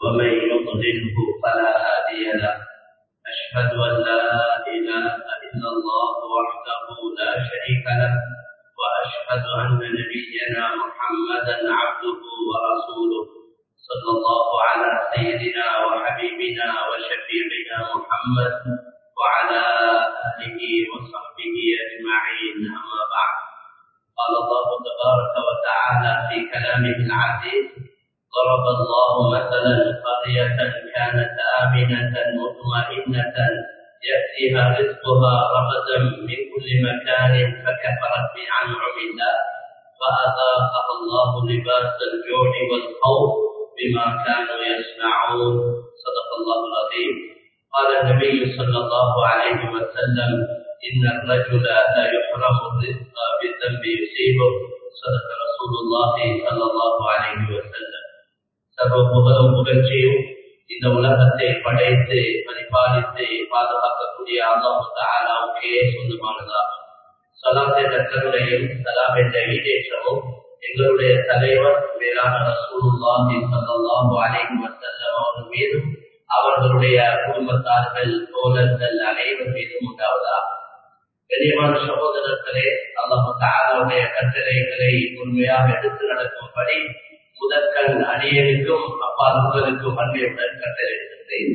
ومن يضلله فلا هادي له أشهد أن لا إله إلا الله وحده لا شريك له وأشهد أن نبينا محمدا عبده ورسوله صلى الله على سيدنا وحبيبنا وشفيعنا محمد وعلى آله وصحبه أجمعين أما بعد قال الله تبارك وتعالى في كلامه العزيز ضرب الله مثلا قرية كانت آمنة مطمئنة يأتيها رزقها رغدا من كل مكان فكفرت بأنعم الله فأذاقها الله لباس الجوع والخوف بما كانوا يصنعون صدق الله العظيم قال النبي صلى الله عليه وسلم إن الرجل لا يحرم الرزق بالذنب يصيبه صدق رسول الله صلى الله عليه وسلم சர்வ புகழும் புகழ்ச்சியும் இந்த உலகத்தை படைத்து பரிபாலித்து பாதுகாக்கக்கூடிய அல்லாஹு தாலாவுக்கே சொந்தமானதாகும் சலாம் என்ற கருணையும் சலாம் என்ற ஈடேற்றமும் எங்களுடைய தலைவர் மேலான ரசூலுல்லாஹி ஸல்லல்லாஹு அலைஹி வஸல்லம் அவர்கள் மீதும் அவர்களுடைய குடும்பத்தார்கள் தோழர்கள் அனைவர் மீதும் உண்டாவதாக கண்ணியமான சகோதரர்களே அல்லாஹு தாலாவுடைய கட்டளைகளை உண்மையாக எடுத்து நடக்கும்படி முதற்கண் அடியனுக்கும் அப்பா உங்களுக்கும் அன்பியுடன் கட்டளையிடுகின்றேன்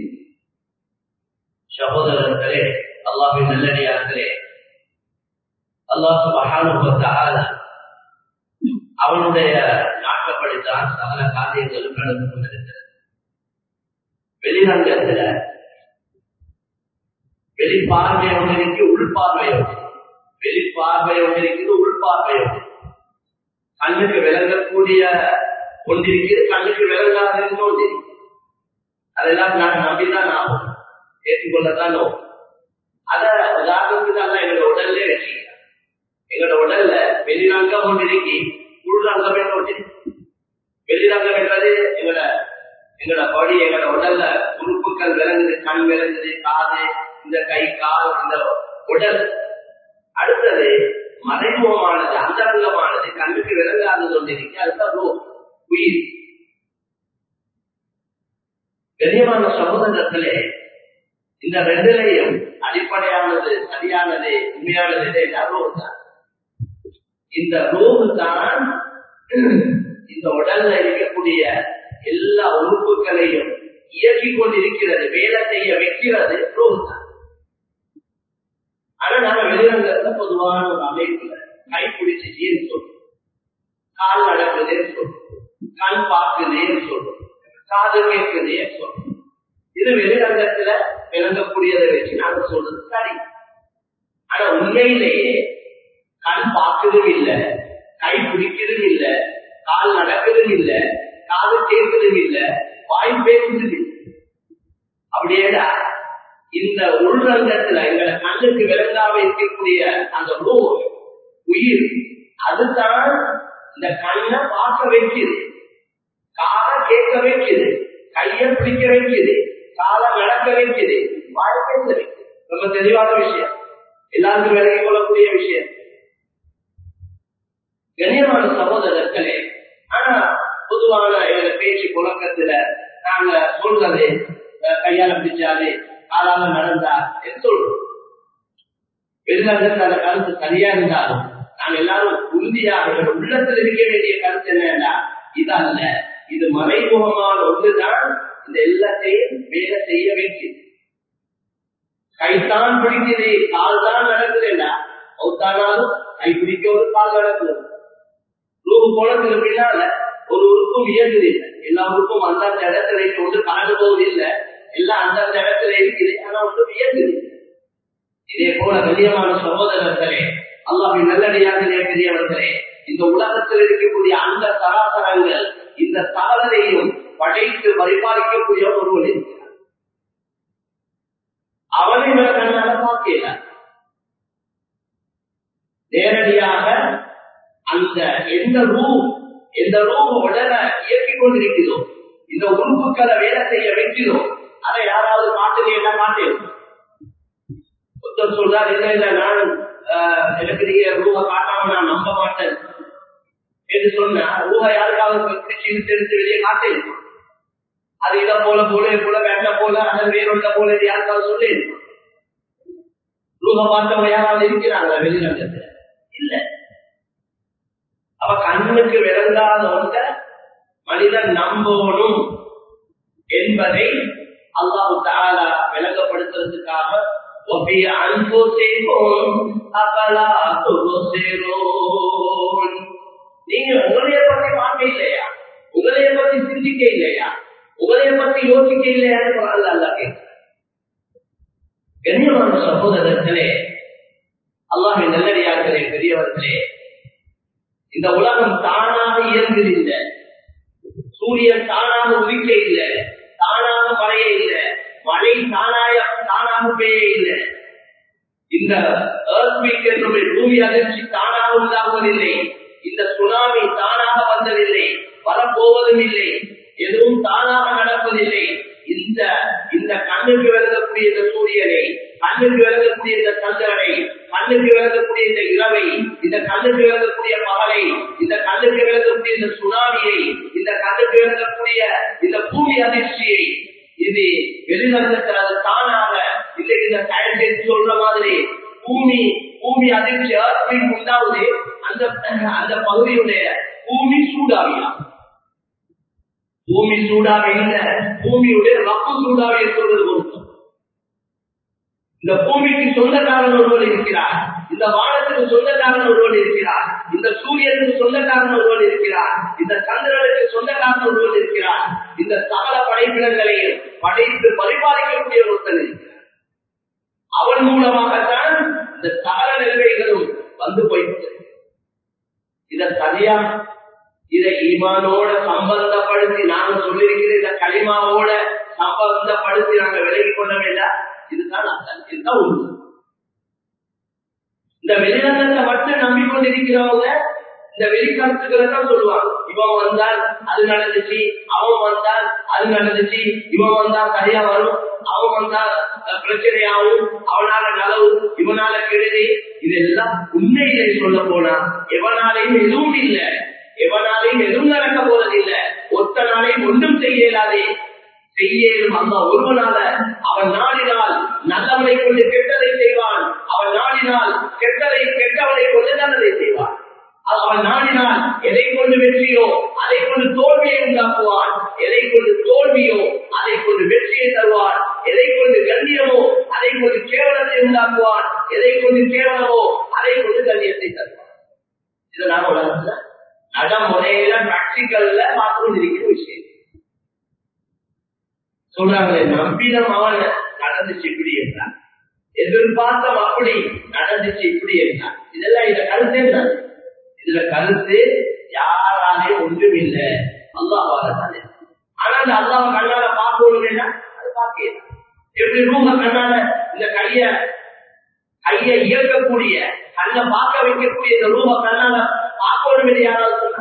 சகோதரர்களே அல்லாஹின் நல்லடியார்களே அல்லாஹு மகானுபத்தால அவனுடைய நாட்டப்படித்தான் சகல காரியங்களும் நடந்து கொண்டிருக்கிறது வெளிரங்கத்துல வெளிப்பார்வை ஒன்றிருக்கு உள்பார்வை ஒன்று வெளிப்பார்வை ஒன்றிருக்கிறது உள்பார்வை ஒன்று கண்ணுக்கு விளங்கக்கூடிய ஒன்றிருக்கிறது கண்ணுக்கு விளங்காத ஒன்று அதெல்லாம் நான் நம்பிதான் ஆகும் ஏற்றுக்கொள்ளதான் அத உதாரணத்துக்கு அல்ல எங்களோட உடல்ல வச்சுக்கலாம் எங்களோட உடல்ல வெளிரங்கம் ஒன்று இருக்கி உள்ரங்கம் என்று ஒன்று வெளிரங்கம் என்றது எங்களோட எங்களோட பாடி எங்களோட உடல்ல உறுப்புகள் விளங்குது கண் விளங்குது காது இந்த கை கால் இந்த உடல் அடுத்தது மறைமுகமானது அந்தரங்கமானது கண்ணுக்கு விளங்காதது ஒன்று இருக்கு அதுதான் ரூம் உயிர் கண்ணியமான சகோதரத்திலே இந்த ரெண்டிலையும் அடிப்படையானது சரியானது உண்மையானது ரூம் தான் இந்த ரூம் தான் இந்த உடல்ல இருக்கக்கூடிய எல்லா உறுப்புகளையும் இயக்கிக் கொண்டிருக்கிறது வேலை செய்ய வைக்கிறது ரூம் தான் ஆனா நாங்க வெளிரங்கத்துல பொதுவான ஒரு அமைப்புல கை பிடிச்சிட்டேன்னு சொல்றோம் கால் நடக்குதுன்னு சொல்றோம் கண் பார்க்குதுன்னு சொல்றோம் காது கேட்குதுன்னு சொல்றோம் இது வெளிரங்கத்துல விளங்கக்கூடியதை வச்சு நாங்க சொல்றது சரி ஆனா உண்மையிலேயே கண் பார்க்கறதும் இல்ல கை பிடிக்கிறதும் இல்ல கால் நடக்கிறதும் இல்ல காது கேட்கறதும் இல்ல வாய் பேசுறதும் இல்லை அப்படியேடா இந்த உள்ரங்கத்துல எங்களை கண்ணுக்கு விளங்காம இருக்கக்கூடிய அந்த ரூம் உயிர் அதுதான் இந்த கண்ணை பார்க்க வைக்குது காலை கேட்க வைக்குது கைய பிடிக்க வைக்குது காலை நடக்க வைக்குது வாய் பேச வைக்குது ரொம்ப தெளிவான விஷயம் எல்லாருக்கும் விலகிக் கொள்ளக்கூடிய விஷயம் கண்ணியமான சகோதரர்களே ஆனா பொதுவான எங்க பேச்சு புழக்கத்துல நாங்க சொல்றது கையால பிடிச்சாரு காலால நடந்தா என்று சொல்றோம் வெளிநாட்டுல அந்த கருத்து சரியா இருந்தாலும் நாங்க எல்லாரும் உறுதியாக உள்ளத்தில் இருக்க வேண்டிய கருத்து என்னன்னா இது அல்ல இது மறைமுகமான ஒன்றுதான் இந்த எல்லாத்தையும் வேலை செய்ய வைக்குது கைத்தான் பிடிக்குது கால் தான் நடக்குதுன்னா ஒத்தானாலும் கை பிடிக்கிறது கால் நடக்குது ரூபு போனதுக்கு பின்னால ஒரு உறுப்பும் இயங்குது இல்லை எல்லா உறுப்பும் அந்தந்த இடத்துல கொண்டு கலந்து போவது இல்லை எல்லாம் அந்தந்த இடத்துல இருக்குது ஆனா ஒன்றும் இயங்குது இதே போல கண்ணியமான சகோதரர்களே அல்லாஹின் நல்லடியார்களே பெரியவர்களே இந்த உலகத்தில் இருக்கக்கூடிய அந்த சராசரங்கள் இந்த சகலரையும் படைத்து பரிபாலிக்கக்கூடிய ஒருவன் இருக்கிறார் அவனை விட கண்ணால பார்க்கல நேரடியாக அந்த எந்த ரூம் எந்த ரூம் உடலை இயக்கிக் கொண்டிருக்கிறோம் இந்த உறுப்புகளை வேலை செய்ய வைக்கிறோம் அதை யாராவது காட்டுறீங்கன்னா காட்டேன் ஒருத்தர் சொல்றாரு இல்ல இல்ல நான் எனக்கு நீங்க ரூபா காட்டாம நான் நம்ப மாட்டேன் என்று சொன்னா ரூபா யாருக்காவது பிடிச்சு இழுத்து எடுத்து வெளியே காட்டேன் அது இதை போல போல போல வேண்ட போல அது வேறொண்ட போல இது யாருக்காவது சொல்லி ரூப பார்த்தவங்க யாராவது இருக்கிறாங்களா வெளிநகரத்துல இல்ல அவ கண்ணுக்கு விளங்காத ஒன்ற மனிதன் நம்பணும் என்பதை அல்லாஹு தாலா விளங்கப்படுத்துறதுக்காக وفي أنفسكم أفلا تبصرون நீங்க உங்களைய பத்தி பார்க்க இல்லையா உங்களைய பத்தி சிந்திக்க இல்லையா உங்களைய பத்தி யோசிக்க இல்லையான்னு அல்ல அல்ல கண்ணியமான சகோதரர்களே அல்லாஹின் நல்லடியார்களே பெரியவர்களே இந்த உலகம் தானாக இயங்குதில்லை சூரியன் தானாக உதிக்க இல்லை தானாக மழைய இல்லை மழை தானாய தானாக பெய்ய இல்லை இந்த earthquake என்ற பூமி அதிர்ச்சி தானாக உண்டாகுவதில்லை இந்த சுனாமி தானாக வந்ததில்லை வரப்போவதும் இல்லை எதுவும் தானாக நடப்பதில்லை இந்த இந்த கண்ணுக்கு விளங்கக்கூடிய இந்த சூரியனை கண்ணுக்கு விளங்கக்கூடிய இந்த சந்திரனை கண்ணுக்கு விளங்கக்கூடிய இந்த இரவை இந்த கண்ணுக்கு விளங்கக்கூடிய பகலை இந்த கண்ணுக்கு விளங்கக்கூடிய இந்த சுனாமியை இந்த கண்ணுக்கு விளங்கக்கூடிய இந்த பூமி அதிர்ச்சியை இது வெளிநகரத்தில் அது தானாக இல்லை இந்த சயின்டிஸ்ட் சொல்ற மாதிரி பூமி பூமி அதிர்ச்சி earthquake உண்டாவது அந்த அந்த பகுதியுடைய பூமி சூடாவியா பூமி சூடாக இல்ல பூமியுடைய ரப்பு சூடாக சொல்வது பொருத்தம் இந்த பூமிக்கு சொந்தக்காரன் ஒருவர் இருக்கிறார் இந்த வானத்துக்கு சொந்தக்காரன் ஒருவர் இருக்கிறார் இந்த சூரியனுக்கு சொந்தக்காரன் ஒருவர் இருக்கிறார் இந்த சந்திரனுக்கு சொந்தக்காரன் ஒருவர் இருக்கிறார் இந்த சகல படைப்பிடங்களையும் படைத்து பரிபாலிக்கக்கூடிய ஒருத்தர் இருக்கிறார் அவன் மூலமாகத்தான் இந்த சகல நிலைமைகளும் வந்து போய்விட்டது இத சரியா இதை ஈமானோட சம்பந்தப்படுத்தி நாங்க சொல்லியிருக்கிற இந்த களிமாவோட சம்பந்தப்படுத்தி நாங்க விலகி கொள்ள வேண்டாம் இதுதான் அர்த்தம் இதுதான் உண்மை இந்த வெளிநகரத்தை மட்டும் நம்பிக்கொண்டிருக்கிறவங்க இந்த வெளிக்கருத்துக்களை தான் சொல்லுவாங்க இவன் வந்தால் அது நடந்துச்சு அவன் வந்தால் அது நடந்துச்சு இவன் வந்தா சரியா வரும் அவன் வந்தா பிரச்சனையாகும் அவனால நலவு இவனால கெடுதி இதெல்லாம் உண்மையிலே சொல்ல போனா எவனாலையும் எதுவும் இல்லை எவனாலையும் எதுவும் நடக்க போறதில்லை ஒத்த நாளையும் ஒன்றும் செய்ய இயலாதே செய்யும் அந்த ஒருவனால அவன் நாடினால் நல்லவனை கொண்டு கெட்டதை செய்வான் அவன் நாடினால் கெட்டதை கெட்டவனை கொண்டு நல்லதை செய்வான் அவன் நாடினால் எதை கொண்டு வெற்றியோ அதை கொண்டு தோல்வியை உண்டாக்குவான் எதை கொண்டு தோல்வியோ அதை கொண்டு வெற்றியை தருவான் எதை கொண்டு கண்ணியமோ அதை கொண்டு கேவலத்தை உண்டாக்குவான் எதை கொண்டு கேவலமோ அதை கொண்டு கண்ணியத்தை தருவான் இதெல்லாம் உலகத்துல நடைமுறையில பிராக்டிக்கல்ல பார்த்து கொண்டிருக்கிற விஷயம் சொல்றாங்களே நம்பினம் அவன் நடந்துச்சு இப்படி என்றார் எதிர்பார்த்தம் அப்படி நடந்துச்சு இப்படி என்றார் இதெல்லாம் இந்த கருத்து என்ன இதுல கருத்து யாராலே ஒன்றும் இல்லை அல்லாவால தானே ஆனா அந்த அல்லாவை கண்ணால பார்க்கணும் என்ன அது பார்க்க எப்படி ரூம கண்ணால இந்த கைய கைய இயக்கக்கூடிய கண்ணை பார்க்க வைக்கக்கூடிய இந்த ரூப கண்ணால பார்க்கணும் என்று யாராவது சொன்னா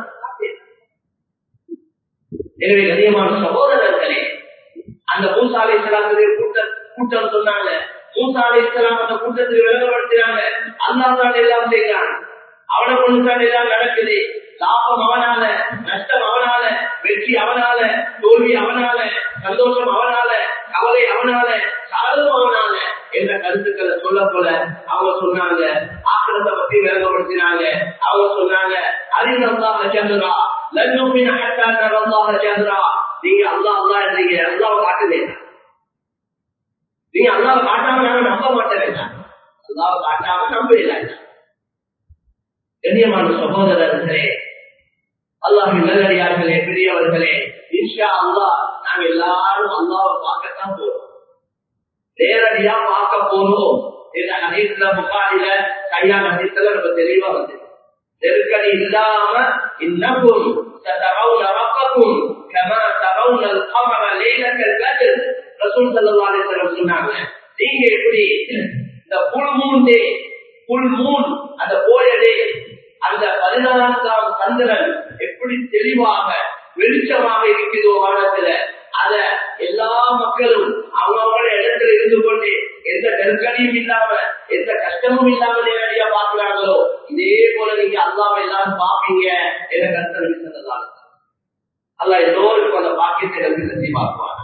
எனவே கண்ணியமான சகோதரர்களே அந்த மூசாலை சலாத்துடைய கூட்டம் கூட்டம் சொன்னாங்க மூசாலை சலாம் அந்த கூட்டத்துக்கு விளங்கப்படுத்தினாங்க அல்லாதான் எல்லாம் செய்யறான் அவனை கொண்டுதான் எல்லாம் நடக்குது லாபம் அவனால நஷ்டம் அவனால வெற்றி அவனால தோல்வி அவனால சந்தோஷம் அவனால கவலை அவனால சாதகம் அவனால என்ற கருத்துக்களை சொல்ல போல அவங்க சொன்னாங்க ஆக்கிரத்தை பத்தி விளங்கப்படுத்தினாங்க அவங்க சொன்னாங்க அறிந்தல்லாஹ சந்திரா லன்னுமின் ஹத்தா நரல்லாஹ சந்திரா நீங்க அல்லா அல்லா இருந்தீங்க அல்லாவை காட்டுதே நீங்க அல்லாவை காட்டாம நாங்க நம்ப மாட்டேன் அல்லாவை காட்டாம நம்ப இல்லை கண்ணியமான சகோதரர்களே அல்லாஹின் நல்லடியார்களே பெரியவர்களே இன்ஷா அல்லா நாங்க எல்லாரும் அல்லாவை பார்க்கத்தான் போறோம் நேரடியா பார்க்க போறோம் இந்த ஹதீஸ்ல புகாரில கையால் ஹதீஸ்ல ரொம்ப தெளிவா வந்து நெருக்கடி இல்லாம இன்னக்கும் سترون ربكم كما ترون القمر ليلة البدر ரசூல் ஸல்லல்லாஹு அலைஹி வஸல்லம் சொன்னாங்க நீங்க எப்படி இந்த புல் மூன் டே புல் மூன் அந்த போயடே அந்த பதினான்காம் சந்திரன் எப்படி தெளிவாக வெளிச்சமாக இருக்குதோ வானத்துல அத எல்லா மக்களும் அவங்களோட இடத்துல இருந்து கொண்டு எந்த நெருக்கடியும் இல்லாம எந்த கஷ்டமும் இல்லாம நேரடியா பாக்குறாங்களோ இதே போல நீங்க அல்லாம எல்லாரும் பாப்பீங்க என்ற கருத்தை சொல்லலாம் அல்ல எல்லோருக்கும் அந்த பாக்கியத்தை நம்பி நசி பார்ப்பான்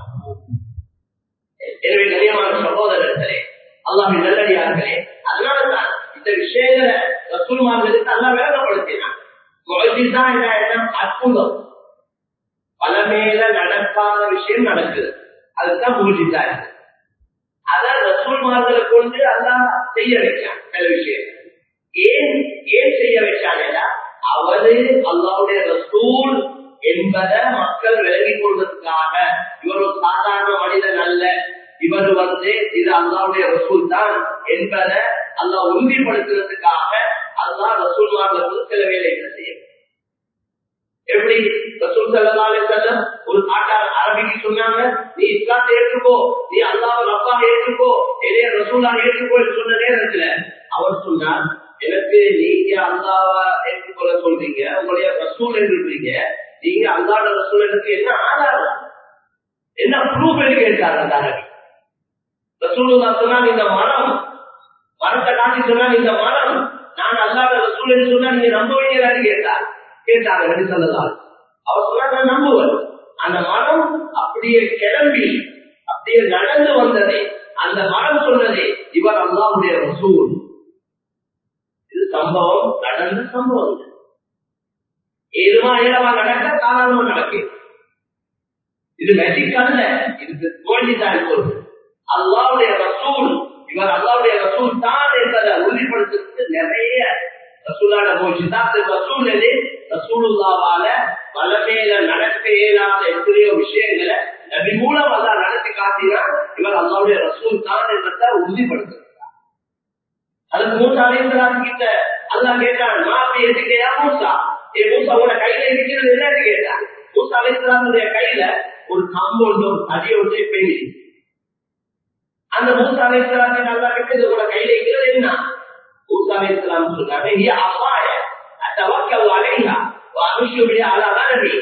கண்ணியமான சகோதரர்களே அல்லாஹின் நல்லடியார்களே அதனாலதான் இந்த விஷயங்களை ரசூல்மார்களுக்கு அல்லா விளக்கப்படுத்தினான் அற்புதம் பலமேல நடக்காத விஷயம் நடக்குது அதுதான் மூஜிதா இருக்கு அதான் ரசூல்மார்களை கொண்டு அல்லாஹ் செய்ய வைச்சான் சில விஷயம் ஏன் ஏன் செய்ய வச்சாங்கன்னா அவரு அல்லாவுடைய ரசூல் என்பதை மக்கள் விலகிக் கொள்வதற்காக இவர் ஒரு சாதாரண மனிதன் அல்ல இவர் வந்து இது அல்லாவுடைய ரசூல் தான் என்பதை அல்லாஹ் உறுதிப்படுத்துறதுக்காக அல்லாஹ் ரசூல்மார்களுக்கு சில வேலைகளை செய்யும் எப்படி ரசூல் சல்லாலே செல்லம் ஒரு நாட்டார் அரபிக்கு சொன்னாங்க நீ இஸ்லாத்தை ஏற்றுக்கோ நீ அல்லாஹ் ரப்பா ஏற்றுக்கோ என்னைய ரசூலா ஏற்றுக்கோ சொன்ன நேரத்துல அவர் சொன்னார் எனக்கு நீங்க அல்லாவ ஏற்றுக்கொள்ள சொல்றீங்க உங்களுடைய ரசூல் என்றீங்க நீங்க அல்லாட ரசூல் எனக்கு என்ன ஆதாரம் என்ன ப்ரூஃப் கேட்டார் அந்த அரபி ரசூலுல்லா சொன்னால் இந்த மரம் மரத்தை காட்டி சொன்னால் இந்த மரம் நான் அல்லாத ரசூல் என்று சொன்னா நீங்க நம்புவீங்களான்னு கேட்டார் கேட்டார் நபி சொல்லலாம் அவர் சொன்னா நான் நம்புவேன் அந்த மரம் அப்படியே கிளம்பி அப்படியே நடந்து வந்ததே அந்த மரம் சொன்னதே இவர் அல்லாவுடைய ரசூல் இது சம்பவம் நடந்த சம்பவம் ஏழுமா ஏழமா நடக்க சாதாரணமா நடக்கு இது மேஜிக் அல்ல இதுக்கு தோல்விதான் சொல்றது அல்லாவுடைய ரசூல் இவர் அல்லாவுடைய ரசூல் தான் என்பதை உறுதிப்படுத்துறதுக்கு நிறைய ரசூலான போச்சுதான் ரசூல் எது ரசூலுல்லாவால வலமேல நடக்க இயலாத எத்தனையோ விஷயங்களை நபி மூலம் அல்லா நடத்தி காட்டினா இவர் அல்லாவுடைய ரசூல் தான் என்பதை உறுதிப்படுத்துகிறார் அதுக்கு மூசா அலைசலாம் கிட்ட அல்லா கேட்டான் மாப்பி எதுக்கையா மூசா ஏ மூசா உன கையில இருக்கிறது என்னன்னு கேட்டான் மூசா அலைசலாமுடைய கையில ஒரு கம்பு ஒன்று ஒரு தடி ஒன்று பெய்யுது அந்த மூசா அலைசலாத்தை நல்லா கிட்ட உன கையில இருக்கிறது என்ன மூசா அலைசலாம் சொன்னாங்க ஹி அப்பாய அத்தவக்கல் அலைஹா وأمشي بها على غنمي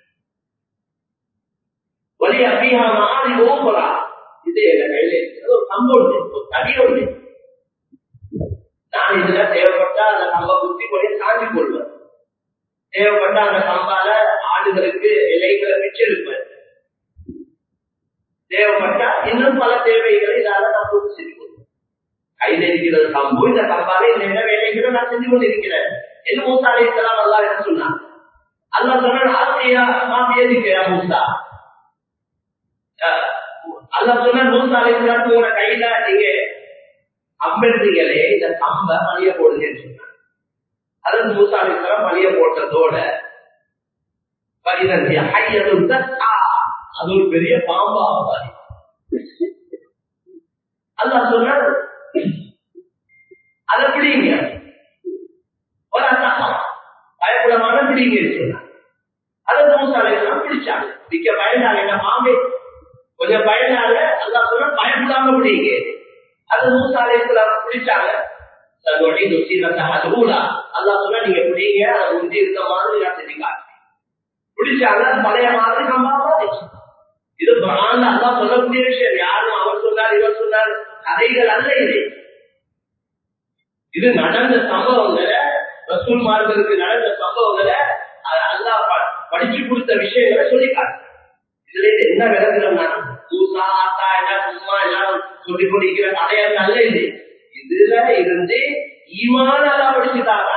ولي فيها معارض أخرى இது எங்க கையில இருக்கிறது ஒரு கம்பு ஒன்று ஒரு தடி ஒன்று நான் இதுல தேவைப்பட்டா அந்த கம்ப குத்தி கொண்டு சாஞ்சி கொள்வேன் தேவைப்பட்ட அந்த கம்பால ஆடுகளுக்கு இலைகளை பிச்செடுப்பேன் தேவைப்பட்டா இன்னும் பல தேவைகளை இதால நான் பூர்த்தி செஞ்சு கொள்வேன் கையில இருக்கிறது கம்பு இந்த கம்பால இந்த என்ன வேலைகளை நான் செஞ்சு கொண்டிருக்கிறேன் என்று மூசா அலைத்தலாம் அல்லா என்ன சொன்னான் அல்லா சொன்ன ஆசையா மாத்தியதுக்கையா மூசா அல்லா சொன்ன மூசா அலைத்தலாம் உங்களோட கையில நீங்க அம்பெடுத்தீங்களே இந்த கம்ப பழிய போடுங்கன்னு சொன்னாங்க அதற்கு மூசா அலைத்தலாம் பழிய போட்டதோட அது ஒரு பெரிய பாம்பா மாறி அல்லா சொன்ன அதை பிடிங்க ஒரு அசகம் பயப்படமான பிடிங்க சொன்னாங்க அதை மூசாலையெல்லாம் பிடிச்சாங்க பிடிக்க பயந்தாங்க என்ன பாம்பே கொஞ்சம் பயந்தாங்க அல்லா சொன்னா பயப்படாம பிடிங்க அது மூசாலையெல்லாம் பிடிச்சாங்க தன்னுடைய நுசீரத்தாக ஊழா அல்லா சொன்னா நீங்க பிடிங்க அதை உந்தி இருந்த மாதிரி நான் செஞ்சு காட்டுறேன் பிடிச்சாங்க பழைய மாதிரி கம்பா மாறிச்சு இது பிரான் அல்லா சொல்லக்கூடிய விஷயம் யாரும் அவர் சொன்னார் இவர் சொன்னார் கதைகள் அல்ல இது இது நடந்த சம்பவங்களை ரசூல்மார்களுக்கு நடந்த சம்பவங்களை அல்லா படிச்சு கொடுத்த விஷயங்களை சொல்லிக்காட்டு இதுல இது என்ன விளங்குறோம்னா பூசா ஆத்தா எல்லாம் சும்மா எல்லாம் சொல்லி கொண்டிருக்கிற கதையாக அல்ல இது இதுல இருந்து ஈமான எல்லாம் படிச்சுட்டாங்க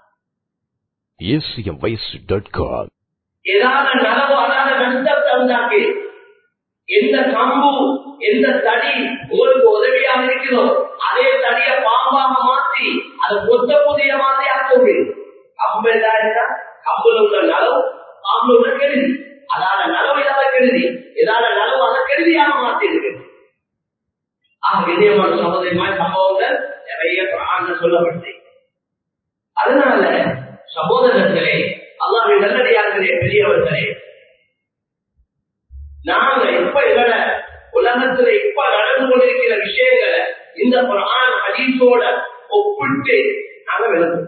acmvoice.com ஏதாவது நலவு அதான நஷ்டத்தை உண்டாக்கி எந்த கம்பு எந்த தடி உங்களுக்கு உதவியாக இருக்கிறதோ அதே தடிய பாம்பாக மாற்றி அதை கொத்த புதிய மாதிரி ஆக்க முடியும் கம்பு எதா கம்புல உள்ள நலவு பாம்புல உள்ள கெடுதி அதான நலவு இல்லாத கெடுதி ஏதான நலவு அதை கெடுதியாக மாற்றி இருக்கு ஆக இணையமான சகோதரமான சம்பவங்கள் நிறைய பிராண சொல்லப்பட்டு அதனால சகோதரர்களே அல்லாவின் நல்லடியார்களே பெரியவர்களே நாங்க இப்ப எங்கட உலகத்துல இப்ப நடந்து கொண்டிருக்கிற விஷயங்களை இந்த குரான் ஹதீஸோட ஒப்பிட்டு நாங்க விளக்கும்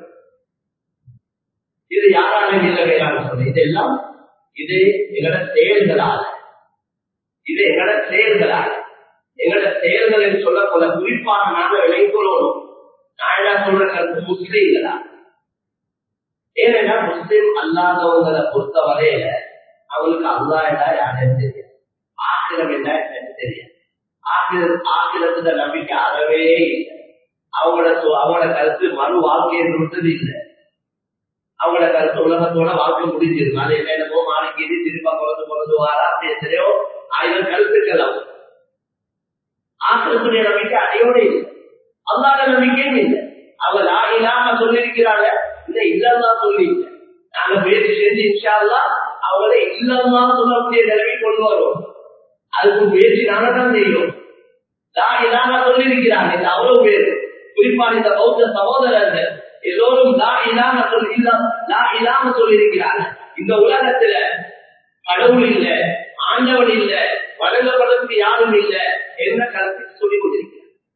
இது யாராலும் இல்லை வேளாண் சொல்ல இதெல்லாம் இது எங்கட செயல்களால இது எங்கட செயல்களால எங்கட செயல்கள் என்று சொல்லக்கூட குறிப்பாக நாங்க விளைக்கொள்ளணும் நான் என்ன சொல்ற கருத்து முஸ்லீம்களா ஏன்னா முஸ்லீம் அல்லாதவங்களை பொறுத்த வரையில அவங்களுக்கு அல்லா என்றா யாரும் தெரியும் ஆசிரம் என்றா எனக்கு தெரியும் ஆக்கிரத்துல நம்பிக்கை அறவே இல்லை அவங்களோட அவங்களோட கருத்து மறு வாழ்க்கையை விட்டது இல்லை அவங்களோட கருத்து உலகத்தோட வாழ்க்கை முடிஞ்சிருக்கு அது என்ன என்னமோ நாளைக்கு திருப்பா பிறந்து பிறந்து வாரா அப்படி எத்தனையோ ஆயிரம் கருத்துக்கள் அவங்க ஆக்கிரத்துடைய நம்பிக்கை அடையோட இல்லை அல்லாத நம்பிக்கையும் இல்லை அவங்க லா இல்லாம சொல்லியிருக்கிறாங்க இல்ல இல்லன்னா சொல்லி நாங்க முயற்சி செஞ்சு இன்ஷால்லா அவங்கள இல்லன்னா சொல்லக்கூடிய நிலைமை கொண்டு வரும் அதுக்கு முயற்சி நாங்க தான் செய்யும் லா இல்லாம சொல்லியிருக்கிறாங்க இந்த அவ்வளவு பேர் குறிப்பா இந்த பௌத்த சகோதரர்கள் எல்லோரும் லா இல்லாம சொல்லி லா இல்லாம சொல்லியிருக்கிறாங்க இந்த உலகத்துல கடவுள் இல்ல ஆண்டவன் இல்ல வழங்கப்படுறதுக்கு யாரும் இல்ல என்ன கருத்து சொல்லிக் கொண்டிருக்கிறார்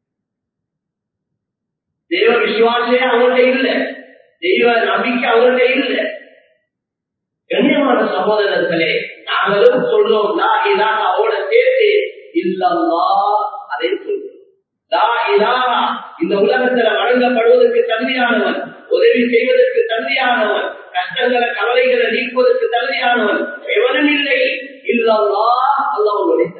தெய்வ விசுவாசே அவங்கள்ட்ட இல்ல தெய்வ நம்பிக்கை அவங்கள்ட்ட இல்ல கண்ணியமான சகோதரர்களே நாங்களும் சொல்றோம் லா இலாக அவளோட சேர்த்து இல்லல்லா அதை சொல்றோம் லா இலாக இந்த உலகத்துல வழங்கப்படுவதற்கு தகுதியானவன் உதவி செய்வதற்கு தகுதியானவன் கஷ்டங்களை கவலைகளை நீக்குவதற்கு தகுதியானவன் எவனும் இல்லை இல்லல்லா அல்லாவுடைய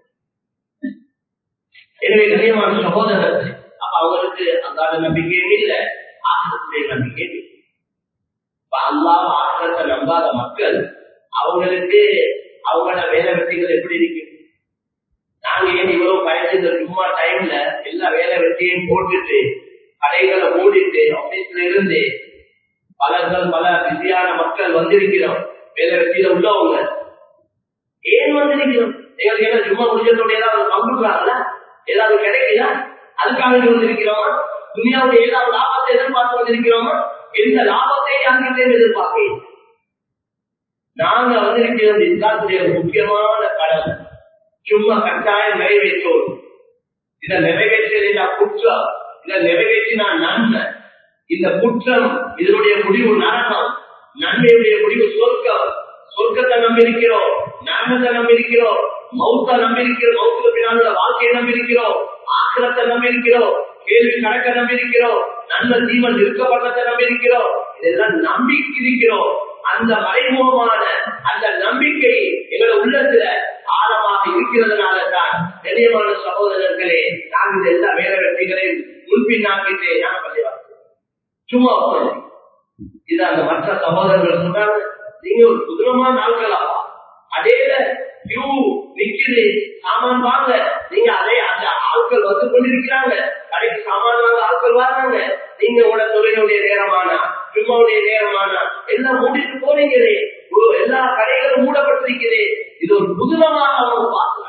எனவே கண்ணியமான சகோதரர்கள் அப்ப அவங்களுக்கு அல்லாத நம்பிக்கையும் இல்லை ஆசிரத்துடைய நம்பிக்கையும் இல்லை அல்லாஹ் ஆசிரத்தை நம்பாத மக்கள் அவங்களுக்கு அவங்களோட வேலை வெட்டிகள் எப்படி இருக்கும் நாங்க ஏன் இவ்வளவு பயந்து சும்மா டைம்ல எல்லா வேலை வெட்டியையும் போட்டுட்டு கடைகளை மூடிட்டு ஆபீஸ்ல இருந்து பலர்கள் பல பிஸியான மக்கள் வந்திருக்கிறோம் வேலை வெட்டியில உள்ளவங்க ஏன் வந்திருக்கிறோம் எங்களுக்கு என்ன சும்மா முடிஞ்சதோட ஏதாவது பங்குறாங்களா ஏதாவது கிடைக்குதா அதுக்காக வந்திருக்கிறோமா துணியாவுடைய ஏதாவது லாபத்தை எதிர்பார்த்து வந்திருக்கிறோமா எந்த லாபத்தை அங்கிட்டே எதிர்பார்க்க நாங்க வந்திருக்கிறது இஸ்லாத்துடைய முக்கியமான கடமை சும்மா கட்டாயம் நிறைவேற்றோம் இதை நிறைவேற்றிய குற்றம் இதை நிறைவேற்றினா நன்மை இந்த குற்றம் இதனுடைய முடிவு நரகம் நன்மையுடைய முடிவு சொர்க்கம் சொர்க்கத்தை நம்பியிருக்கிறோம் நரகத்தை நம்பியிருக்கிறோம் மௌத்த நம்பியிருக்கிறோம் மௌத்துக்கு பின்னால வாழ்க்கையை நம்பியிருக்கிறோம் ஆக்கிரத்தை நம்பியிருக்கிறோம் கேள்வி கணக்க நம்பியிருக்கிறோம் நன்மை தீவன் இருக்கப்பட்டதை நம்பியிருக்கிறோம் இதெல்லாம் நம்பிக்கை இருக்கிறோம் அந்த மறைமுகமான அந்த நம்பிக்கை எங்களை உள்ளத்துல ஆழமாக இருக்கிறதுனால தான் தெளிவான சகோதரர்களே நான் இந்த எல்லா வேலை வெற்றிகளையும் முன்பின்னாக்கிட்டு நான் பதிவாங்க சும்மா இது அந்த மற்ற சகோதரர்கள் சொல்றாங்க நீங்க ஒரு குதிரமான ஆட்களா அடையில கியூ நிக்குது சாமான் வாங்க நீங்க அதே அந்த ஆட்கள் வந்து கொண்டிருக்கிறாங்க கடைக்கு சாமான் வாங்க ஆட்கள் வர்றாங்க நீங்க உங்களோட தொழிலுடைய நேரமானா சும்மாவுடைய நேரமானா எல்லாம் மூடிட்டு போறீங்களே எல்லா கடைகளும் மூடப்பட்டிருக்கிறே இது ஒரு புதுமமாக அவங்க பார்க்கிறாங்க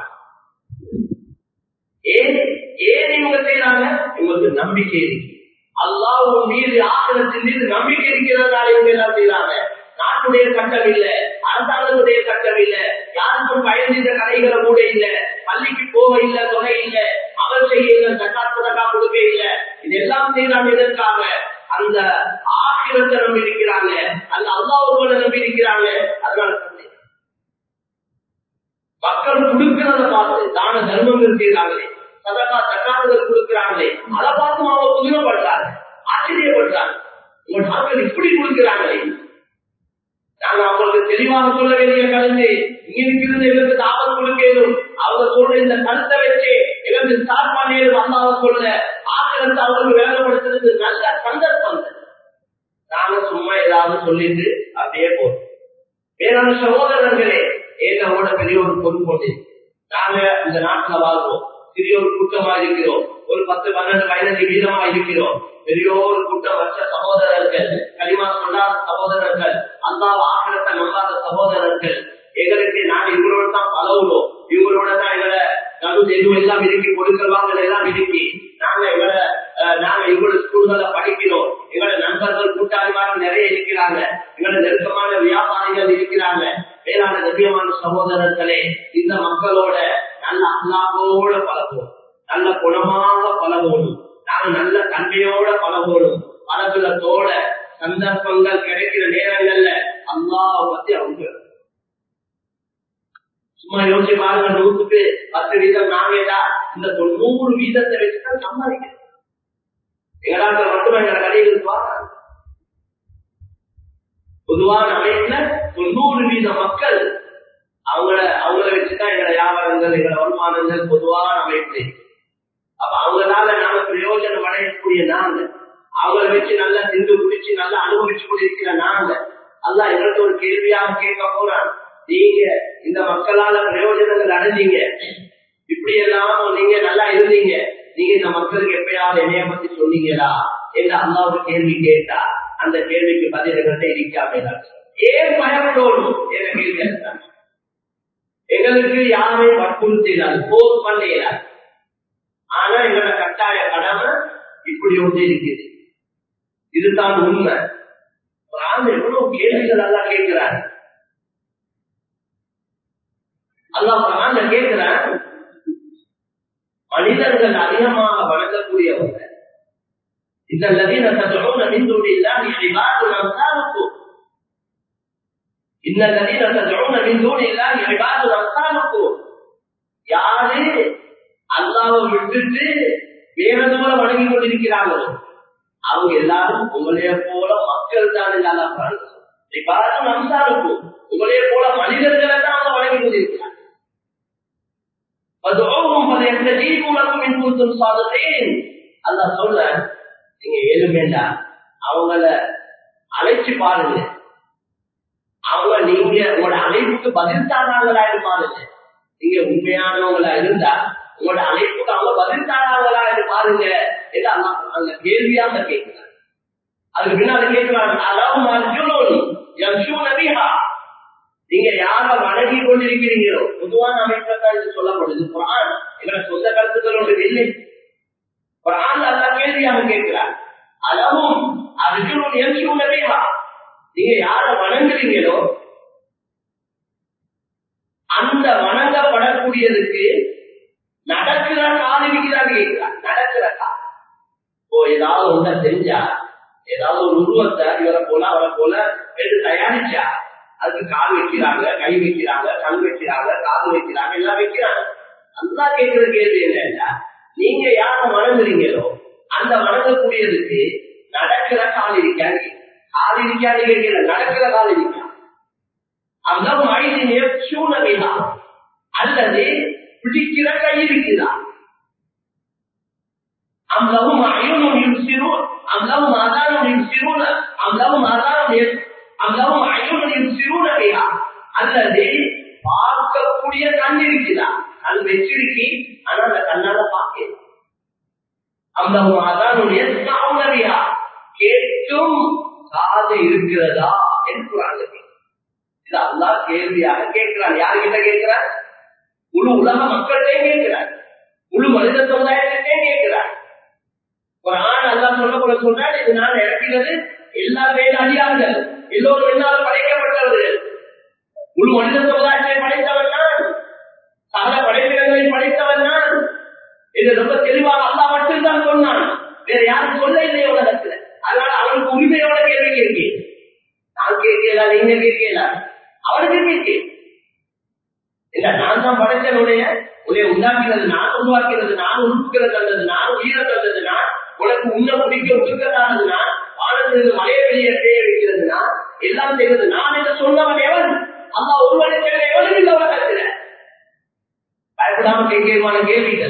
ஏன் ஏன் இவங்க செய்யறாங்க இவங்களுக்கு நம்பிக்கை இருக்கு அல்லாஹ் மீது ஆசிரத்தின் மீது நம்பிக்கை இருக்கிறதுனால இவங்க எல்லாம் செய்யறாங்க நாட்டுடைய சட்டம் இல்ல அரசாங்கத்துடைய சட்டம் இல்ல யாருக்கும் பயந்து இந்த கடைகளை கூட இல்ல பள்ளிக்கு போக இல்ல தொகை இல்ல அவர் செய்ய இல்ல சட்டாத்துறக்கா கொடுக்க இல்ல இதெல்லாம் செய்யறாங்க எதற்காக அந்த ஆசிரத்தை நம்பி இருக்கிறாங்க அந்த அல்லாவுகளை நம்பி இருக்கிறாங்க அதனால மக்கள் கொடுக்கிறத பார்த்து தான தர்மங்கள் செய்யறாங்களே சதகா தக்காத்துகள் கொடுக்கிறாங்களே அதை பார்த்து அவங்க புதுமைப்படுறாங்க ஆச்சரியப்படுறாங்க உங்க நாட்கள் இப்படி கொடுக்கிறாங்களே நாங்க அவங்களுக்கு தெளிவாக சொல்ல வேண்டிய கருத்து இங்க இருக்கிறது எங்களுக்கு தாபம் கொடுக்கணும் அவங்க சொல்ற இந்த கருத்தை வச்சு எங்களுக்கு ஸ்டார்ட் பண்ணிடும் அல்லாத சொல்ல ஆக்கிரத்தை அவங்களுக்கு வேலைப்படுத்துறது நல்ல சந்தர்ப்பம் நாங்க சும்மா ஏதாவது சொல்லிட்டு அப்படியே போறோம் வேறான சகோதரர்களே ஏகோட பெரிய ஒரு பொறுப்போடு நாங்க இந்த நாட்டுல வாழ்வோம் சிறிய ஒரு கூட்டமா இருக்கிறோம் ஒரு பத்து பன்னெண்டு பதினஞ்சு வீதமா இருக்கிறோம் பெரிய ஒரு கூட்டம் வச்ச சகோதரர்கள் களிமா சொல்லாத சகோதரர்கள் அந்த ஆக்கிரத்தை நம்பாத சகோதரர்கள் எங்களுக்கு நாங்க இவங்களோட தான் பழகுறோம் இவங்களோட தான் எங்களை நடு தெருவு எல்லாம் இருக்கி கொடுக்கல் எல்லாம் இருக்கி நாங்க எங்களை நாங்க இவங்களோட ஸ்கூல்களை படிக்கிறோம் எங்களோட நண்பர்கள் கூட்டாளிமார்கள் நிறைய இருக்கிறாங்க எங்களோட நெருக்கமான வியாபாரிகள் இருக்கிறாங்க வேளாண் கண்ணியமான சகோதரர்களே இந்த மக்களோட நல்ல அல்லாவோட பழகுவோம் நல்ல குணமாக பழகணும் நாங்க நல்ல தன்மையோட பழகணும் பழகுலத்தோட சந்தர்ப்பங்கள் கிடைக்கிற நேரங்கள்ல அல்லாஹ் பத்தி அவங்க சும்மா யோசிச்சு பாருங்க நூற்றுக்கு பத்து வீதம் நாங்கடா இந்த தொண்ணூறு வீதத்தை வச்சுதான் சம்பாதிக்கிறோம் எங்களால் மட்டும் எங்க கடைகளுக்கு வாங்க பொதுவான அமைப்புல தொண்ணூறு வீத மக்கள் அவங்கள அவங்கள வச்சுதான் எங்களை வியாபாரங்கள் எங்களை வருமானங்கள் பொதுவான அமைப்பு அப்ப அவங்களால நாம பிரயோஜனம் அடையக்கூடிய நாங்க அவங்கள வச்சு நல்லா திண்டு குடிச்சு நல்லா அனுபவிச்சு கொண்டிருக்கிற நாங்க அல்ல எங்களுக்கு ஒரு கேள்வியாக கேட்க போறான் நீங்க இந்த மக்களால பிரயோஜனங்கள் அடைஞ்சீங்க இப்படி எல்லாம் நீங்க நல்லா இருந்தீங்க நீங்க இந்த மக்களுக்கு எப்பயாவது என்னைய பத்தி சொன்னீங்களா என்று அல்லாவுக்கு கேள்வி கேட்டா அந்த கேள்விக்கு பதில் எங்கள்கிட்ட இருக்காம ஏன் பயப்படணும் என்ற கேள்வி அதுதான். எங்களுக்கு யாரையும் வற்புறுத்திடாது போர் பண்ணையிடாது ஆனா எங்களோட கட்டாய கடமை இப்படி ஒன்று இருக்குது இதுதான் உண்மை குரான் எவ்வளவு கேள்விகள் எல்லாம் கேட்கிறார் அல்லாஹ் குரான்ல கேட்கிறார் மனிதர்கள் அதிகமாக வணங்கக்கூடியவங்க இந்த الذين تدعون من دون الله عباد امثالكم ان الذين تدعون من دون الله عباد امثالكم யாரு அல்லாஹ்வை விட்டுட்டு வேற தூர வணங்கி கொண்டிருக்கிறாங்களோ அவங்க எல்லாரும் உங்களைய போல மக்கள் தான் இப்பாரும் அம்சாருக்கும் உங்களைய போல மனிதர்களை தான் அவங்க வணங்கி கொண்டிருக்கிறாங்க அல்ல சொல்ற நீங்க ஏழுமேண்டா அவங்கள அழைச்சு பாருங்க அவங்க நீங்க உங்களோட அழைப்புக்கு பதில் தாராங்களா பாருங்க நீங்க உண்மையானவங்களா இருந்தா உங்களோட அழைப்புக்கு அவங்க பதில் தாராங்களா பாருங்க என்று அல்லா அந்த கேள்வியாக கேட்கிறார் அதுக்கு பின்னால கேட்கிறாங்க அதாவது அர்ஜுனோனி யம்சூ நபிஹா நீங்க யார வணங்கி கொண்டிருக்கிறீங்களோ பொதுவான அமைப்பை இது சொல்லப்படுது குரான் எங்களை சொந்த கருத்துக்கள் ஒன்று இல்லை குரான் அல்ல கேள்வியாக கேட்கிறார் அளவும் அர்ஜுனன் யம்சூ நபிஹா நீங்க யார வணங்குறீங்களோ அந்த வணங்கப்படக்கூடியதுக்கு நடக்கிற கால் இருக்கிறாங்க கேட்கிறார் நடக்கிற கால் இப்போ ஏதாவது ஒன்றை செஞ்சா ஏதாவது ஒரு உருவத்தை இவரை போல அவரை போல எடுத்து தயாரிச்சா அதுக்கு கால் வைக்கிறாங்க கை வைக்கிறாங்க கண் வைக்கிறாங்க காது வைக்கிறாங்க எல்லாம் வைக்கிறாங்க நல்லா கேட்கிற கேள்வி என்னன்னா நீங்க யார வணங்குறீங்களோ அந்த வணங்கக்கூடியதுக்கு நடக்கிற கால் இருக்காங்க கால் இருக்காது கேட்கிற நடக்கிற கால் இருக்கா அந்த மனிதனே சூழலிதா அல்லது பிடிக்கிற கை இருக்கிறா أم لهم أعين يبصرون أم لهم آذان يبصرون أم لهم آذان أم لهم أعين يبصرون بها அல்லது பார்க்கக்கூடிய கண் இருக்குதா கண் வச்சிருக்கி ஆனா அந்த கண்ணால பார்க்க அந்த அதானுடைய சாவுனவியா கேட்கும் காது இருக்கிறதா என்று இது அல்லா கேள்வியாக கேட்கிறான் யாருக்கிட்ட கேட்கிறான் முழு உலக மக்கள்கிட்டே கேட்கிறார் முழு மனித சமுதாயத்திட்டே கேட்கிறார் ஒரு ஆண் அல்லா சொல்ல சொன்னால் இது நான் இறக்கிறது எல்லா வேத அதிகாரிகள் எல்லோரும் என்னால் படைக்கப்பட்டவர்கள் முழு மனித சமுதாயத்தை படைத்தவன் நான் சகல படைப்பிடங்களை படைத்தவன் நான் என்று ரொம்ப தெளிவாக அல்லா மட்டும்தான் சொன்னான் வேற யாரும் சொல்ல இல்லையே உலகத்துல அதனால அவனுக்கு உரிமையோட கேள்வி கேட்கிறேன் நான் கேட்கல நீங்க கேட்கல அவனுக்கு கேட்கிறேன் இல்ல நான் தான் படைச்சனுடைய உன்னை உண்டாக்கினது நான் உருவாக்கினது நான் உறுப்புகளை தந்தது நான் உயிரை தந்தது நான் உனக்கு உன்ன பிடிக்க உடுக்கதானது நான் வானத்திலிருந்து மலையை வெளியே பெய்ய வைக்கிறது நான் எல்லாம் செய்வது நான் என்று சொன்னவன் எவன் அம்மா ஒருவனை தவிர எவனும் இல்லை உலகத்துல பயப்படாம கேட்கிறமான கேள்விகள்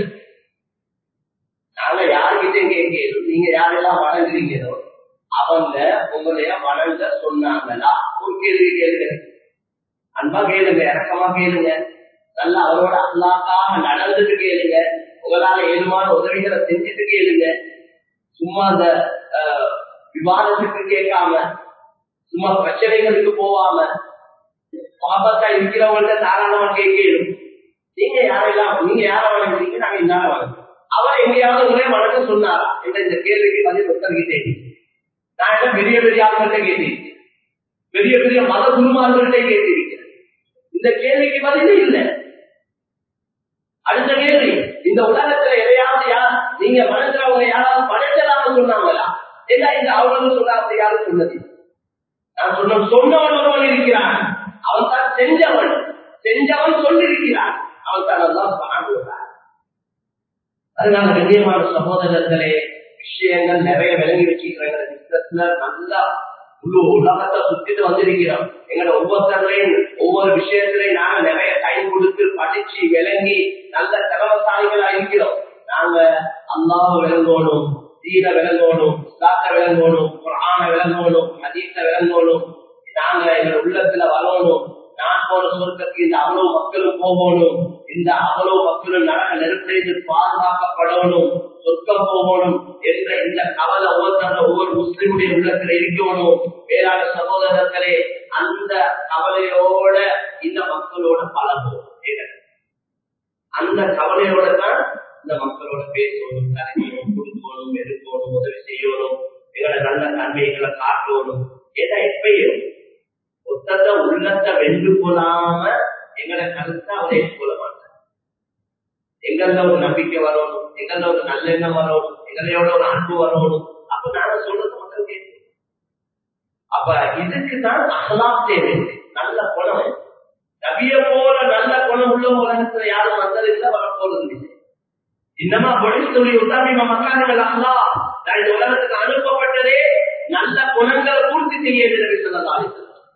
நாங்க யாருக்கிட்டையும் கேட்கிறோம் நீங்க யாரெல்லாம் வணங்குறீங்களோ அவங்க உங்களைய வணங்க சொன்னாங்களா ஒரு கேள்வி கேளுங்க அன்பா கேளுங்க இறக்கமா கேளுங்க நல்லா அவரோட அல்லாக்காக நடந்துட்டு கேளுங்க உங்களால ஏழுமான உதவிகளை செஞ்சுட்டு கேளுங்க சும்மா அந்த விவாதத்துக்கு கேட்காம சும்மா பிரச்சனைகளுக்கு போவாம பாபத்தா இருக்கிறவங்கள்ட்ட தாராளமா கேட்கணும் நீங்க யாரெல்லாம் நீங்க யார வணங்குறீங்க நாங்க இன்னார வணங்குறோம் அவர் எங்கேயாவது ஒரே வணங்க சொன்னாரா என்ற இந்த கேள்விக்கு பதில் ஒத்தர்கிட்டேன் நான் என்ன பெரிய பெரிய ஆட்கள்கிட்ட கேட்டிருக்கேன் பெரிய பெரிய மத குருமார்கள்ட்ட கேட்டிருக்கேன் இந்த கேள்விக்கு பதிலே இல்லை அடுத்த கேள்வி இந்த உலகத்துல எதையாவது யார் நீங்க வணங்குறவங்க யாராவது படைச்சதாக சொன்னாங்களா இல்ல இந்த அவர்கள் சொன்னா அப்படி யாரும் சொன்னது நான் சொன்ன சொன்னவன் ஒருவன் இருக்கிறான் அவன் தான் செஞ்சவன் செஞ்சவன் சொல்லிருக்கிறான் அவன் தான் எல்லாம் பாடுகிறான் அதனால கண்ணியமான சகோதரர்களே விஷயங்கள் நிறைய விளங்கி வச்சுக்கிறாங்க பிசினஸ்ல நல்லா முழு உலகத்தை சுத்திட்டு வந்திருக்கிறோம் எங்களோட ஒவ்வொருத்தரையும் ஒவ்வொரு விஷயத்திலையும் நாங்க நிறைய டைம் கொடுத்து படிச்சு விளங்கி நல்ல திறமசாலிகளா இருக்கிறோம் நாங்க அல்லாஹ் விளங்கணும் தீன விளங்கணும் இஸ்லாத்த விளங்கணும் குரான விளங்கணும் ஹதீஸ விளங்கணும் நாங்க எங்க உள்ளத்துல வரணும் நான் போன சொர்க்கத்துக்கு இந்த அவ்வளவு மக்களும் போகணும் இந்த அவ்வளவு மக்களும் நரக நெருப்பிலிருந்து பாதுகாக்கப்படணும் சொர்க்கம் போகணும் என்ற இந்த கவலை ஒவ்வொருத்தர ஒவ்வொரு முஸ்லிமுடைய உள்ளத்துல இருக்கணும் வேளாண் சகோதரர்களே அந்த கவலையோட இந்த மக்களோட பழகும் அந்த கவலையோட தான் இந்த மக்களோட பேசணும் கலைஞரும் கொடுக்கணும் எடுக்கணும் உதவி செய்யணும் எங்களை நல்ல நன்மைகளை காட்டணும் ஏதா எப்பயும் ஒத்தத்தை உள்ளத்தை வென்று கொள்ளாம எங்களை கருத்தை அவரை ஏற்றுக்கொள்ள மாட்டார் எங்கள ஒரு நம்பிக்கை வரணும் எங்கள ஒரு நல்லெண்ணம் வரணும் எங்களையோட ஒரு அன்பு வரணும் அப்ப நாங்க சொல்றது மக்கள் கேட்கணும் அப்ப இதுக்கு தான் அகலா தேவை நல்ல குணம் நபிய போல நல்ல குணம் உள்ள உலகத்துல யாரும் வந்ததில்லை வரப்போறது இல்லை இன்னமா பொழித்துறை உத்தாமிம மக்கான்கள் அகலா நான் இந்த உலகத்துக்கு அனுப்பப்பட்டதே நல்ல குணங்களை பூர்த்தி செய்ய நபி சொல்லலாம்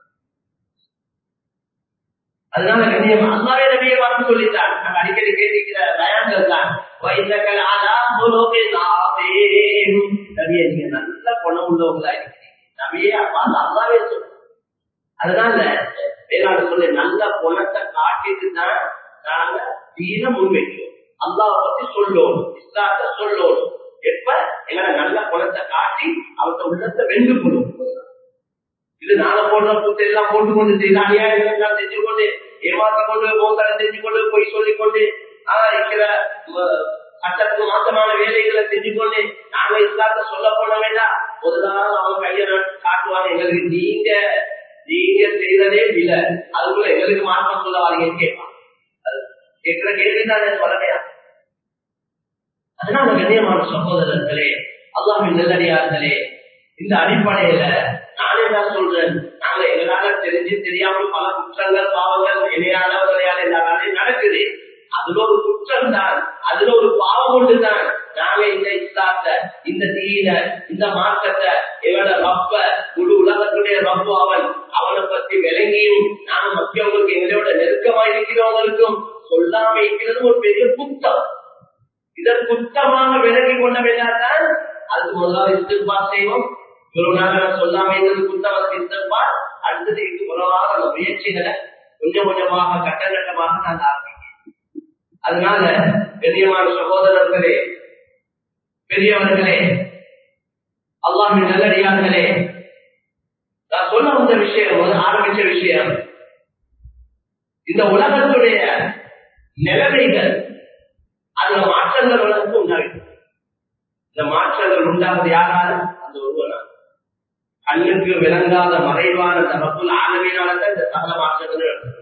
அதனால கண்ணியம் அல்லாவே நபியை பார்த்து சொல்லிட்டான் நாங்க அடிக்கடி கேட்டிருக்கிற தயாங்கள் தான் வைத்தக்கள் ஆனா நபியை நீங்க நல்ல குணம் உள்ளவங்களா இருக்கிறீங்க நபியே பார்த்து அல்லாவே சொல்லு அதனால வேளாண் சொல்லி நல்ல குணத்தை காட்டிட்டு தான் நாங்க தீன முன்வைக்கிறோம் அல்லாவை பத்தி சொல்லணும் இஸ்லாத்த சொல்லணும் எப்ப எங்களை நல்ல குணத்தை காட்டி அவங்க உள்ளத்தை வென்று கொள்ளும் இது நாங்க போடுற புத்தை எல்லாம் போட்டு கொண்டு செய்த அநியாயங்கள் எல்லாம் செஞ்சு கொண்டு ஏமாற்ற கொண்டு மோசலை செஞ்சு கொண்டு போய் சொல்லிக் கொண்டு ஆஹ் இருக்கிற சட்டத்துக்கு மாற்றமான வேலைகளை செஞ்சு கொண்டு நாங்க இஸ்லாத்த சொல்ல போன வேண்டாம் முதலாவது அவங்க கையை காட்டுவாங்க எங்களுக்கு நீங்க நீங்க செய்ததே இல்ல அதுக்குள்ள எங்களுக்கு மாற்றம் சொல்ல வரீங்கன்னு கேட்பான் கேட்கிற கேள்விதான் வரலையா அதனால கண்ணியமான சகோதரர்களே அல்லாமின் நல்லடியார்களே இந்த அடிப்படையில நானே தான் சொல்றேன் நாங்க எங்களால தெரிஞ்சு தெரியாமல் பல குற்றங்கள் பாவங்கள் இணையால விளையாட இந்த வேலை நடக்குது அதுல ஒரு குற்றம் தான் அதுல ஒரு பாவம் ஒன்று தான் நாங்க இந்த இஸ்லாத்த இந்த தீன இந்த மாற்றத்தை எங்களோட ரப்ப முழு உலகத்துடைய ரப்பு அவன் அவனை பத்தி விளங்கியும் நாங்க மற்றவங்களுக்கு எங்களோட நெருக்கமா இருக்கிறவங்களுக்கும் சொல்லாம இருக்கிறது ஒரு பெரிய குத்தம் இதை குத்தமாக விலகி கொண்ட வேண்டாதான் அதுக்கு முதலாவது இஸ்திர்பார் செய்வோம் இவ்வளவு நாள் சொல்லாம இருந்தது குத்தவருக்கு இஸ்திர்பார் அடுத்தது இதுக்கு முதலாக அந்த முயற்சிகளை கொஞ்சம் கொஞ்சமாக கட்ட கட்டமாக நான் ஆரம்பிக்கிறேன் அதனால பெரியமான சகோதரர்களே பெரியவர்களே அல்லாமின் நல்லடியார்களே நான் சொல்ல வந்த விஷயம் ஆரம்பிச்ச விஷயம் இந்த உலகத்துடைய நிலைமைகள் அதுல மாற்றங்கள் உலகத்துக்கு உண்டாகும் இந்த மாற்றங்கள் உண்டாவது யாரால அந்த ஒருவனா கண்ணுக்கு விளங்காத மறைவான தரப்புல ஆளுமையினாலதான் இந்த சகல மாற்றங்கள் நடக்குது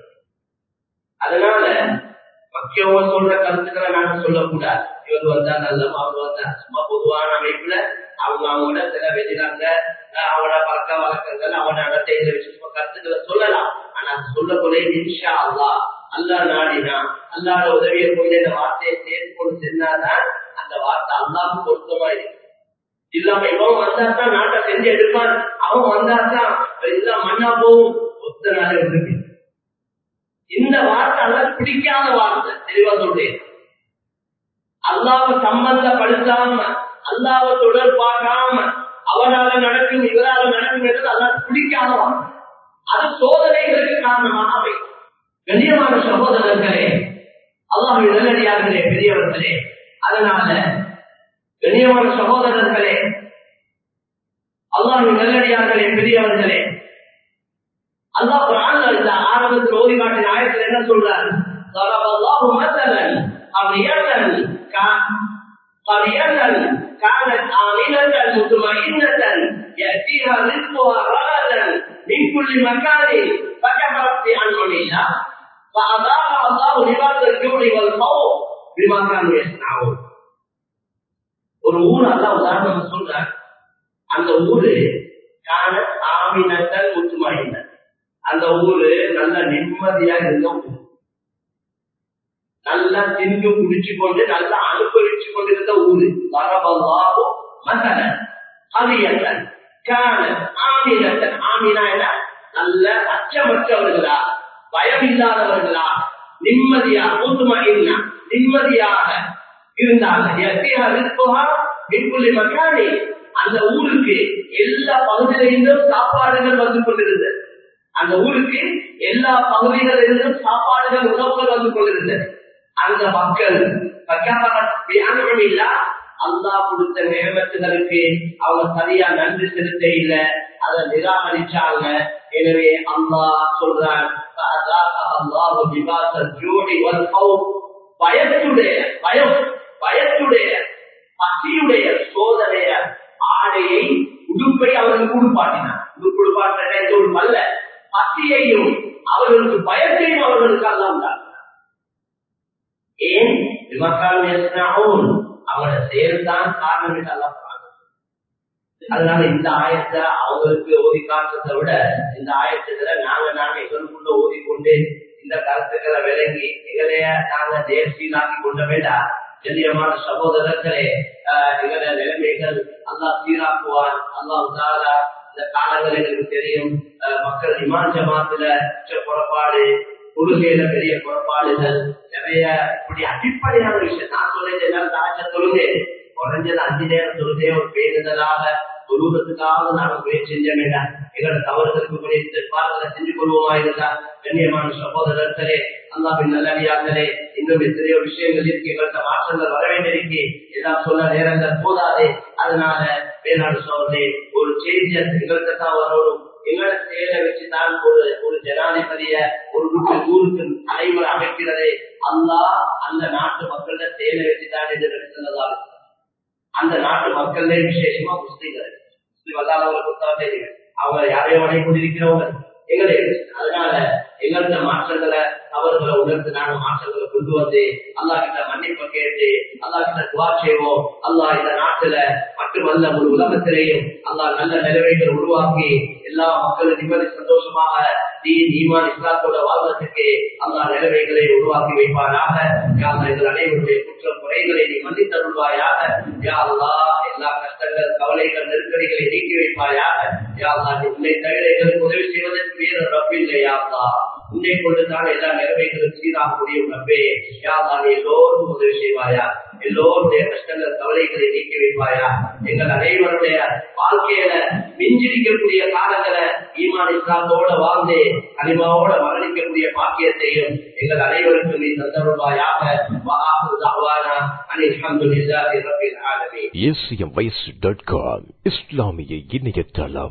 அதனால மக்கியவங்க சொல்ற கருத்துக்களை நாங்க சொல்லக்கூடாது இவர் வந்தா நல்ல அவங்க வந்தா சும்மா பொதுவான அமைப்புல அவங்க அவங்களோட சில வெளிநாங்க அவனோட பழக்க வழக்கங்கள் அவனோட நடத்தைகளை வச்சு சும்மா கருத்துக்களை சொல்லலாம் ஆனா சொல்லக்கூடிய நிமிஷா அல்லா அல்லா நாடினா அல்லாட உதவியை கொண்டு இந்த வார்த்தையை சேர்த்து கொண்டு சென்னாதான் அந்த வார்த்தை அல்லாவுக்கு பொருத்தமா இருக்கு இல்லாம இவன் வந்தாதான் நாட்டை செஞ்சு எடுப்பான் அவன் வந்தாதான் எல்லாம் மண்ணா போகும் ஒத்த நாளே இருக்கு இந்த வார்த்தை அல்லாது பிடிக்காத வார்த்தை தெளிவா சொல்றேன் அல்லாவை சம்பந்தப்படுத்தாம அல்லாவை தொடர்பாகாம அவரால நடக்கும் இவரால நடக்கும் என்று அல்லாது பிடிக்காத வார்த்தை அது சோதனைகளுக்கு காரணமாக அவை கண்ணியமான சகோதரர்களே அல்லாஹ் நல்லடியார்களே பெரியவர்களே அதனால கண்ணியமான சகோதரர்களே அல்லாஹ் நல்லடியார்களே பெரியவர்களே அல்லாஹ் குரான்ல இந்த ஆரம்பத்தில் ஓதி காட்டின ஆயத்தில் என்ன சொல்றாரு ضرب الله مثلا قرية قرية كانت آمنة مطمئنة يأتيها رزقها رغدا من كل مكان فكفرت بأنعم الله فأذاقها الله لباس الجوع والخوف بما كانوا يصنعون ஒரு ஊர் அல்ல உதாரணம் சொல்ற அந்த ஊரு காண ஆமினத்தன் முத்துமாயின அந்த ஊரு நல்ல நிம்மதியா இருந்த ஊர் நல்லா தின்று குடிச்சு கொண்டு நல்லா அனுபவிச்சு கொண்டிருந்த ஊரு வரபல்லாவோ மகன அவியத்தன் கான ஆமீனத்தன் ஆமீனா என்ன நல்ல அச்சமற்றவர்களா பயம் இல்லாதவர்களா நிம்மதியா ஊத்துமா நிம்மதியாக இருந்தாங்க அந்த ஊருக்கு எல்லா பகுதியிலிருந்தும் சாப்பாடுகள் வந்து கொண்டிருந்தது அந்த ஊருக்கு எல்லா பகுதிகளிலிருந்தும் சாப்பாடுகள் உணவுகள் வந்து கொண்டிருந்தது அந்த மக்கள் இல்லா அல்லா கொடுத்த நேமத்துகளுக்கு அவங்க சரியா நன்றி செலுத்த இல்ல அதை நிராகரிச்சாங்க எனவே அல்லா சொல்றான் பயத்துடைய பயம் பயத்துடைய பசியுடைய சோதனைய ஆடையை உடுப்பை அவர்களுக்கு உடுப்பாட்டினார் உடுப்பு உடுப்பாட்ட எந்த ஒரு அல்ல பசியையும் அவர்களுக்கு பயத்தையும் அவர்களுக்கு அல்லாம் தான் ஏன் அவங்களோட செயல்தான் காரணம் என்று அல்லா அதனால இந்த ஆயத்தை அவங்களுக்கு ஓதி காட்டுறதை விட இந்த ஆயத்துல நாங்க நாங்க எங்களுக்குள்ள ஓதிக்கொண்டு இந்த கருத்துக்களை விளங்கி எங்களைய நாங்க தேர்ச்சியிலாக்கி கொண்ட வேண்டாம் கண்ணியமான சகோதரர்களே எங்கள நிலைமைகள் அல்லா சீராக்குவான் அல்லாஹ் தாரா இந்த காலங்கள் எங்களுக்கு தெரியும் மக்கள் இமான் ஜமாத்துல புறப்பாடு கொள்கையில பெரிய புறப்பாடுகள் நிறைய இப்படி அடிப்படையான விஷயம் நான் சொல்றது எல்லாரும் தாச்ச தொழுகை குறைஞ்சது அஞ்சு நேரம் தொழுகையை ஒரு பேருதலாக தொழுவதற்காக நாங்க முயற்சி செஞ்ச வேண்டாம் எங்களோட தவறுகளுக்கு முயற்சி பார்க்கல செஞ்சு கொள்வோமா இருந்தா கண்ணியமான சகோதரர்களே அல்லாவின் நல்லடியார்களே இன்னும் எத்தனையோ விஷயங்கள் இருக்கு எங்கள்கிட்ட மாற்றங்கள் வர வேண்டியிருக்கு எல்லாம் சொல்ல நேரங்கள் போதாதே அதனால வேளாண் சோதனை ஒரு செய்தி எங்கள்கிட்ட தான் வரணும் எங்களோட செயலை வச்சுதான் ஒரு ஒரு ஜனாதிபதிய ஒரு ஊருக்கு ஊருக்கு அனைவரும் அமைக்கிறது அல்லா அந்த நாட்டு மக்களோட செயலை வச்சுதான் என்று சொன்னதால் அந்த நாட்டு மக்களே விசேஷமா முஸ்லீம்கள் முஸ்லீம் அல்லாதவர்களுக்கு தெரியும் அவங்க யாரையும் வணங்கி கொண்டிருக்கிறவங்க எங்களே அதனால எங்கள்கிட்ட மாற்றங்களை தவறுகளை உணர்ந்து நாங்கள் மாற்றங்களை கொண்டு வந்து அல்லா கிட்ட மன்னிப்பு கேட்டு அல்லா கிட்ட துவா செய்வோம் அல்லா இந்த நாட்டுல மட்டுமல்ல ஒரு உலகத்திலேயும் அல்லா நல்ல நிலைமைகளை உருவாக்கி எல்லா மக்களும் நிம்மதி சந்தோஷமாக தீன் ஈமான் இஸ்லாத்தோட வாழ்வதற்கு அல்லா நிலைமைகளை உருவாக்கி வைப்பாராக யார் எங்கள் அனைவருடைய குற்றம் குறைகளை நீ மன்னித்தருள்வாயாக யாருலா எல்லா கஷ்டங்கள் கவலைகள் நெருக்கடிகளை நீக்கி வைப்பாயாக யாருலா நீ உன்னை தவிர எங்களுக்கு உதவி செய்வதற்கு வேறு ரப்பில்லை யாருலா உன்னை கொண்டுதான் எல்லா நிலைமைகளும் சீராக முடியும் ரப்பே யாருலா நீ எல்லோரும் உதவி செய்வாயா எல்லோருடைய கஷ்டங்கள் கவலைகளை நீக்கி வைப்பாயா எங்கள் அனைவருடைய வாழ்க்கையில மிஞ்சிருக்கக்கூடிய காலங்களை ஈமான் இஸ்லாத்தோட வாழ்ந்து அனிமாவோட மரணிக்கக்கூடிய பாக்கியத்தையும் எங்கள் அனைவருக்கும் நீ தந்தருவாயாக இஸ்லாமிய இணையதளம்